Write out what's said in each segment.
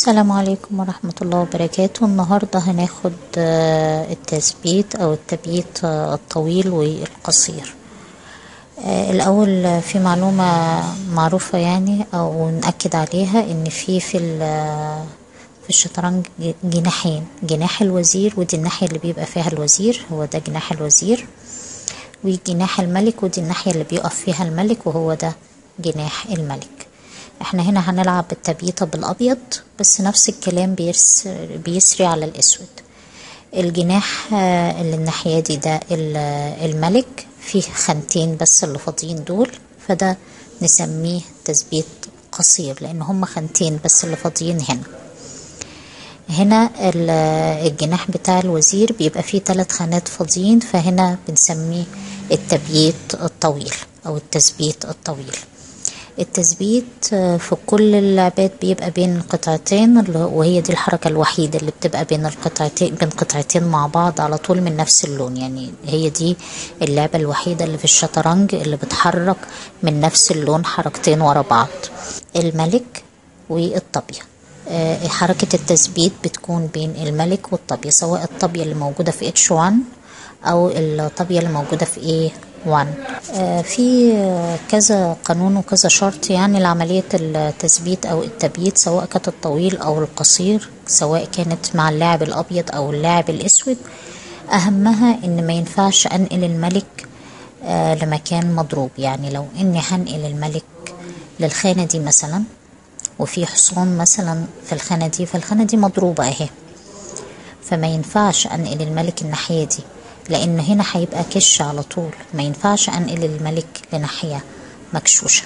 السلام عليكم ورحمة الله وبركاته النهاردة هناخد آه، التثبيت أو التبييت آه، الطويل والقصير آه، الأول آه، في معلومة معروفة يعني أو نأكد عليها إن في في ال- في الشطرنج ج- جناحين جناح الوزير ودي الناحية اللي بيبقى فيها الوزير هو ده جناح الوزير وجناح الملك ودي الناحية اللي بيقف فيها الملك وهو ده جناح الملك احنا هنا هنلعب بالتبييطة بالأبيض بس نفس الكلام بيرس بيسري على الأسود الجناح آه، اللي الناحية دي ده ال- الملك فيه خانتين بس اللي فاضيين دول فده نسميه تثبيت قصير لأن هم خانتين بس اللي فاضيين هنا هنا ال- الجناح بتاع الوزير بيبقى فيه ثلاث خانات فاضيين فهنا بنسميه التبييت الطويل أو التثبيت الطويل التثبيت آه، في كل اللعبات بيبقى بين قطعتين اللي هو- وهي دي الحركة الوحيدة اللي بتبقى بين القطعتين بين قطعتين مع بعض على طول من نفس اللون يعني هي دي اللعبة الوحيدة اللي في الشطرنج اللي بتحرك من نفس اللون حركتين ورا بعض الملك والطابية آه، حركة التثبيت بتكون بين الملك والطابية سواء الطابية اللي موجودة في H1 أو الطابية اللي موجودة في A1 آه، في آه، كذا قانون وكذا شرط يعني لعملية التثبيت أو التبييت سواء كانت الطويل أو القصير سواء كانت مع اللاعب الأبيض أو اللاعب الأسود أهمها إن ما ينفعش أنقل الملك آه، لمكان مضروب يعني لو إني هنقل الملك للخانة دي مثلا وفي حصان مثلا في الخانة دي فالخانة دي مضروبة اهي فما ينفعش انقل الملك الناحية دي لان هنا هيبقى كش على طول ما ينفعش انقل الملك لناحية مكشوشة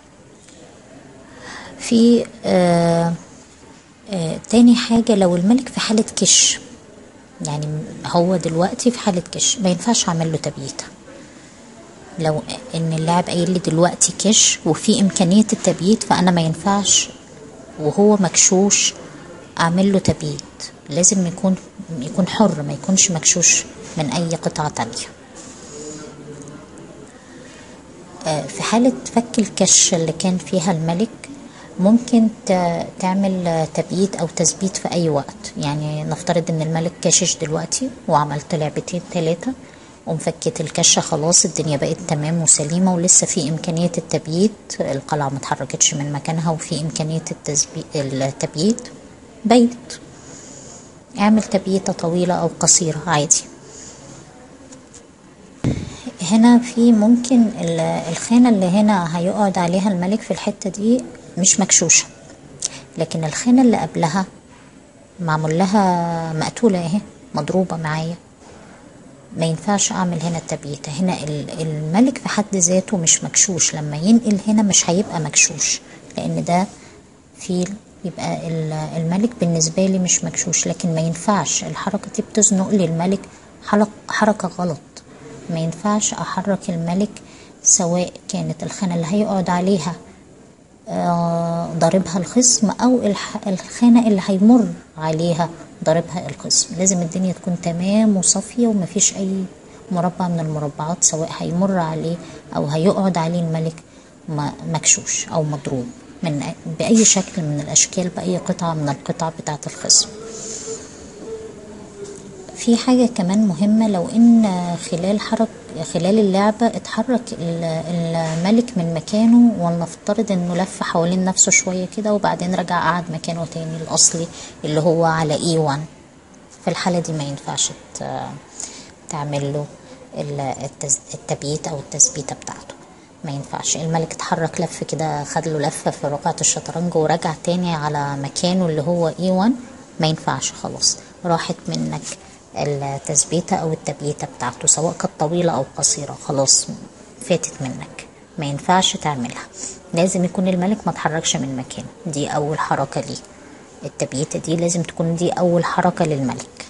في آه آه تاني حاجة لو الملك في حالة كش يعني هو دلوقتي في حالة كش ما ينفعش اعمل له تبييته لو ان اللاعب قايل لي دلوقتي كش وفي امكانيه التبييت فانا ما ينفعش وهو مكشوش اعمل له تبييت لازم يكون يكون حر ما يكونش مكشوش من اي قطعه تانية آه، في حالة فك الكش اللي كان فيها الملك ممكن ت- تعمل آه، تبييت أو تثبيت في أي وقت يعني نفترض إن الملك كشش دلوقتي وعملت لعبتين تلاتة ومفكت الكشة خلاص الدنيا بقت تمام وسليمة ولسه في إمكانية التبييت القلعة ما اتحركتش من مكانها وفي إمكانية التثبيت التبييت بيت اعمل تبييتة طويلة أو قصيرة عادي هنا في ممكن ال- الخانة اللي هنا هيقعد عليها الملك في الحتة دي مش مكشوشة لكن الخانة اللي قبلها معمول لها مقتولة اهي مضروبة معايا ما ينفعش اعمل هنا التبييتة هنا ال- الملك في حد ذاته مش مكشوش لما ينقل هنا مش هيبقى مكشوش لان ده فيل يبقى ال- الملك بالنسبة لي مش مكشوش لكن ما ينفعش الحركة دي بتزنق لي الملك حلق حركة غلط ما ينفعش أحرك الملك سواء كانت الخانة اللي هيقعد عليها آه، ضاربها الخصم أو الح- الخانة اللي هيمر عليها ضاربها الخصم لازم الدنيا تكون تمام وصافية ومفيش أي مربع من المربعات سواء هيمر عليه أو هيقعد عليه الملك م- مكشوش أو مضروب من أ- بأي شكل من الأشكال بأي قطعة من القطع بتاعة الخصم في حاجة كمان مهمة لو إن خلال حرك خلال اللعبة اتحرك ال- الملك من مكانه ولنفترض إنه لف حوالين نفسه شوية كده وبعدين رجع قعد مكانه تاني الأصلي اللي هو على E1 في الحالة دي ما ينفعش ت- تعمل له ال- التز- التبييت أو التثبيتة بتاعته ما ينفعش الملك اتحرك لف كده خد له لفة في رقعة الشطرنج ورجع تاني على مكانه اللي هو E1 ما ينفعش خلاص راحت منك التثبيتة أو التبييتة بتاعته سواء كانت طويلة أو قصيرة خلاص فاتت منك ما ينفعش تعملها لازم يكون الملك ما اتحركش من مكانه دي أول حركة ليه التبييتة دي لازم تكون دي أول حركة للملك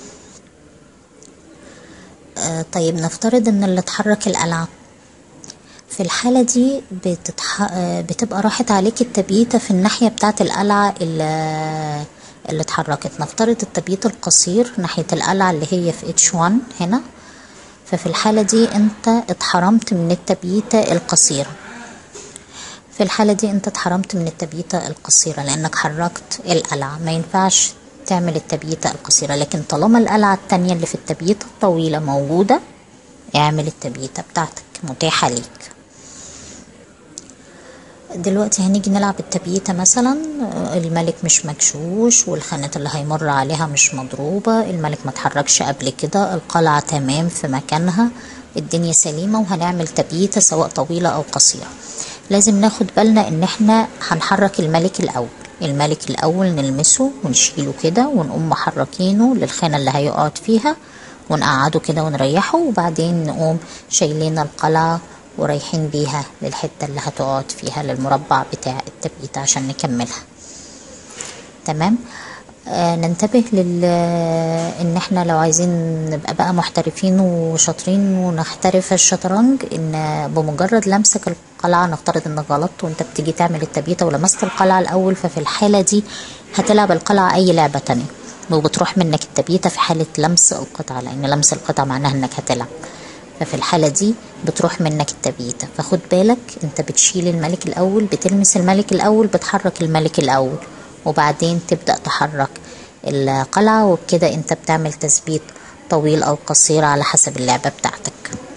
آه طيب نفترض ان اللي اتحرك القلعة في الحالة دي بتتح... آه، بتبقى راحت عليك التبييتة في الناحية بتاعة القلعة اللي, اللي اتحركت نفترض التبييت القصير ناحية القلعة اللي هي في H1 هنا ففي الحالة دي انت اتحرمت من التبييتة القصيرة في الحالة دي انت اتحرمت من التبييتة القصيرة لانك حركت القلعة ما ينفعش تعمل التبييتة القصيرة لكن طالما القلعة التانية اللي في التبييتة الطويلة موجودة اعمل التبييتة بتاعتك متاحة ليك دلوقتي هنيجي نلعب التبييتة مثلا الملك مش مكشوش والخانات اللي هيمر عليها مش مضروبة الملك ما اتحركش قبل كده القلعة تمام في مكانها الدنيا سليمة وهنعمل تبييتة سواء طويلة أو قصيرة لازم ناخد بالنا ان احنا هنحرك الملك الأول الملك الأول نلمسه ونشيله كده ونقوم محركينه للخانة اللي هيقعد فيها ونقعده كده ونريحه وبعدين نقوم شايلين القلعة ورايحين بيها للحتة اللي هتقعد فيها للمربع بتاع التبييت عشان نكملها تمام آه ننتبه لل ان احنا لو عايزين نبقى بقى محترفين وشاطرين ونحترف الشطرنج ان بمجرد لمسك القلعة نفترض انك غلطت وانت بتيجي تعمل التبييتة ولمست القلعة الاول ففي الحالة دي هتلعب القلعة اي لعبة تانية وبتروح منك التبييتة في حالة لمس القطعة لان لمس القطعة معناها انك هتلعب ففي الحالة دي بتروح منك التبييتة فخد بالك انت بتشيل الملك الاول بتلمس الملك الاول بتحرك الملك الاول وبعدين تبدأ تحرك القلعة وبكده انت بتعمل تثبيت طويل او قصير على حسب اللعبة بتاعتك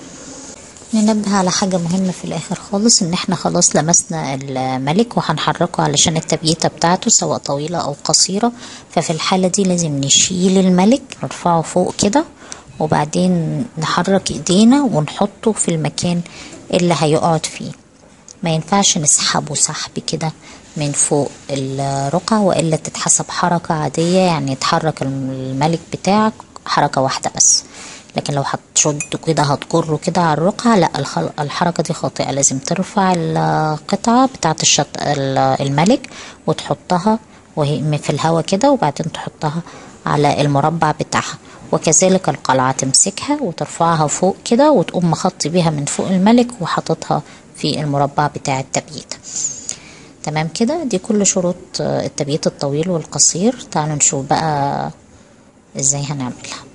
ننبه على حاجة مهمة في الآخر خالص إن إحنا خلاص لمسنا الملك وهنحركه علشان التبييتة بتاعته سواء طويلة أو قصيرة ففي الحالة دي لازم نشيل الملك نرفعه فوق كده وبعدين نحرك ايدينا ونحطه في المكان اللي هيقعد فيه ما ينفعش نسحبه سحب كده من فوق الرقعة وإلا تتحسب حركة عادية يعني يتحرك الملك بتاعك حركة واحدة بس لكن لو هتشد كده هتجره كده على الرقعة لا الحركة دي خاطئة لازم ترفع القطعة بتاعة الشط الملك وتحطها وهي في الهواء كده وبعدين تحطها على المربع بتاعها وكذلك القلعة تمسكها وترفعها فوق كده وتقوم مخطي بيها من فوق الملك وحاططها في المربع بتاع التبييت تمام كده دي كل شروط التبييت الطويل والقصير تعالوا نشوف بقى ازاي هنعملها